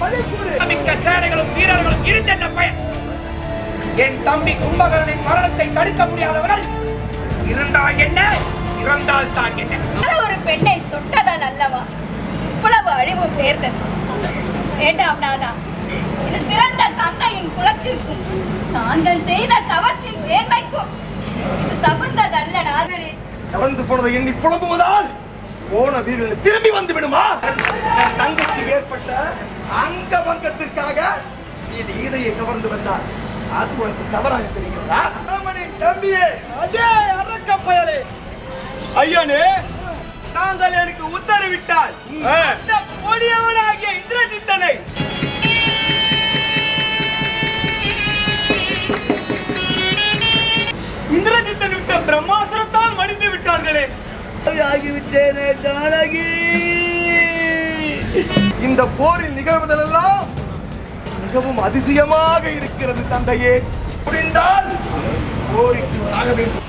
மிக்க சேனைகளும் வீரர்களும் இருந்தென்ன பயன் என் தம்பி கும்பகரனின் மரணத்தை தடுக்க முடியாதவர்கள் இருந்தால் என்ன இறந்தால் தான் என்ன அது ஒரு பெண்ணை தொட்டதால் அல்லவா இவ்வளவு அழிவு பேர்ந்தது வேண்டாம் நாதா இது பிறந்த தந்தையின் குலத்திற்கும் தாங்கள் செய்த தவற்றின் மேன்மைக்கும் இது தகுந்ததல்ல நாதனே நடந்து போனதை எண்ணி புலம்புவதால் போன வீரர்கள் திரும்பி வந்து விடுமா தன் தங்கைக்கு ஏற்பட்ட அங்க பங்கத்திற்காக இது இதையை கவர்ந்து வந்தார் அது உனக்கு தவறாக தெரிகிறதா ராமனின் தம்பியே அடே அரக்க பயலே ஐயனே தாங்கள் எனக்கு உத்தரவிட்டால் அந்த கொடியவனாகிய இந்திரஜித்தனை இந்திரஜித்தன் விட்ட பிரம்மாசுரத்தால் மடிந்து விட்டார்களே ஆகிவிட்டேனே ஜானகி இந்த போரில் நிகழ்வதெல்லாம் மிகவும் அதிசயமாக இருக்கிறது தந்தையே முடிந்தால் போரிட்டு ஆக வேண்டும்